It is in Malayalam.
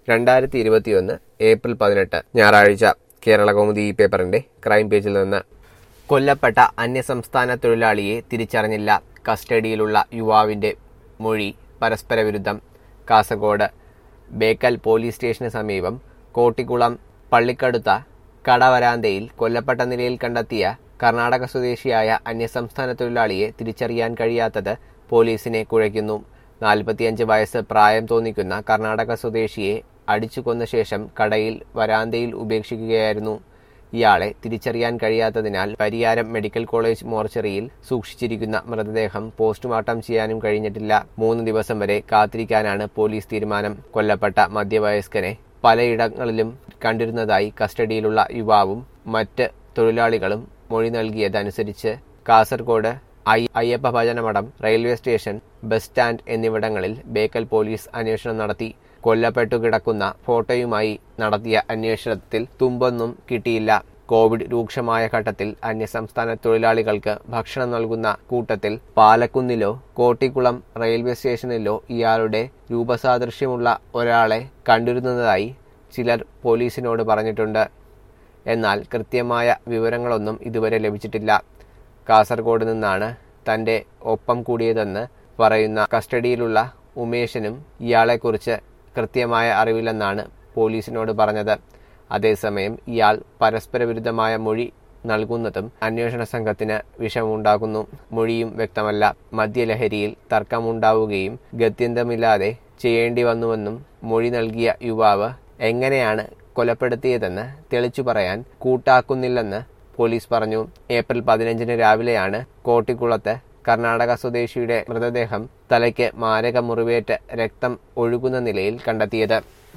രണ്ടായിരത്തി ഇരുപത്തിയൊന്ന് ഏപ്രിൽ പതിനെട്ട് ഞായറാഴ്ച കേരളകൗമുദി ഈ പേപ്പറിന്റെ ക്രൈം പേജിൽ നിന്ന് കൊല്ലപ്പെട്ട അന്യസംസ്ഥാന തൊഴിലാളിയെ തിരിച്ചറിഞ്ഞില്ല കസ്റ്റഡിയിലുള്ള യുവാവിന്റെ മൊഴി പരസ്പര വിരുദ്ധം കാസർഗോഡ് ബേക്കൽ പോലീസ് സ്റ്റേഷന് സമീപം കോട്ടിക്കുളം പള്ളിക്കടുത്ത കടവരാന്തയിൽ കൊല്ലപ്പെട്ട നിലയിൽ കണ്ടെത്തിയ കർണാടക സ്വദേശിയായ അന്യസംസ്ഥാന തൊഴിലാളിയെ തിരിച്ചറിയാൻ കഴിയാത്തത് പോലീസിനെ കുഴയ്ക്കുന്നു നാൽപ്പത്തിയഞ്ച് വയസ്സ് പ്രായം തോന്നിക്കുന്ന കർണാടക സ്വദേശിയെ അടിച്ചു കൊന്ന ശേഷം കടയിൽ വരാന്തയിൽ ഉപേക്ഷിക്കുകയായിരുന്നു ഇയാളെ തിരിച്ചറിയാൻ കഴിയാത്തതിനാൽ പരിയാരം മെഡിക്കൽ കോളേജ് മോർച്ചറിയിൽ സൂക്ഷിച്ചിരിക്കുന്ന മൃതദേഹം പോസ്റ്റ്മോർട്ടം ചെയ്യാനും കഴിഞ്ഞിട്ടില്ല മൂന്ന് ദിവസം വരെ കാത്തിരിക്കാനാണ് പോലീസ് തീരുമാനം കൊല്ലപ്പെട്ട മധ്യവയസ്കനെ പലയിടങ്ങളിലും കണ്ടിരുന്നതായി കസ്റ്റഡിയിലുള്ള യുവാവും മറ്റ് തൊഴിലാളികളും മൊഴി നൽകിയതനുസരിച്ച് കാസർഗോഡ് ഐ അയ്യപ്പ ഭജനമഠം റെയിൽവേ സ്റ്റേഷൻ ബസ് സ്റ്റാൻഡ് എന്നിവിടങ്ങളിൽ ബേക്കൽ പോലീസ് അന്വേഷണം നടത്തി കൊല്ലപ്പെട്ടു കിടക്കുന്ന ഫോട്ടോയുമായി നടത്തിയ അന്വേഷണത്തിൽ തുമ്പൊന്നും കിട്ടിയില്ല കോവിഡ് രൂക്ഷമായ ഘട്ടത്തിൽ അന്യസംസ്ഥാന തൊഴിലാളികൾക്ക് ഭക്ഷണം നൽകുന്ന കൂട്ടത്തിൽ പാലക്കുന്നിലോ കോട്ടിക്കുളം റെയിൽവേ സ്റ്റേഷനിലോ ഇയാളുടെ രൂപസാദൃശ്യമുള്ള ഒരാളെ കണ്ടിരുന്നതായി ചിലർ പോലീസിനോട് പറഞ്ഞിട്ടുണ്ട് എന്നാൽ കൃത്യമായ വിവരങ്ങളൊന്നും ഇതുവരെ ലഭിച്ചിട്ടില്ല കാസർഗോഡ് നിന്നാണ് തന്റെ ഒപ്പം കൂടിയതെന്ന് പറയുന്ന കസ്റ്റഡിയിലുള്ള ഉമേഷിനും ഇയാളെക്കുറിച്ച് കൃത്യമായ അറിവില്ലെന്നാണ് പോലീസിനോട് പറഞ്ഞത് അതേസമയം ഇയാൾ പരസ്പര വിരുദ്ധമായ മൊഴി നൽകുന്നതും അന്വേഷണ സംഘത്തിന് വിഷമുണ്ടാക്കുന്നു മൊഴിയും വ്യക്തമല്ല മദ്യലഹരിയിൽ തർക്കമുണ്ടാവുകയും ഗത്യന്തമില്ലാതെ ചെയ്യേണ്ടി വന്നുവെന്നും മൊഴി നൽകിയ യുവാവ് എങ്ങനെയാണ് കൊലപ്പെടുത്തിയതെന്ന് തെളിച്ചു പറയാൻ കൂട്ടാക്കുന്നില്ലെന്ന് പോലീസ് പറഞ്ഞു ഏപ്രിൽ പതിനഞ്ചിന് രാവിലെയാണ് കോട്ടിക്കുളത്ത് കർണാടക സ്വദേശിയുടെ മൃതദേഹം തലയ്ക്ക് മാരക മുറിവേറ്റ് രക്തം ഒഴുകുന്ന നിലയിൽ കണ്ടെത്തിയത്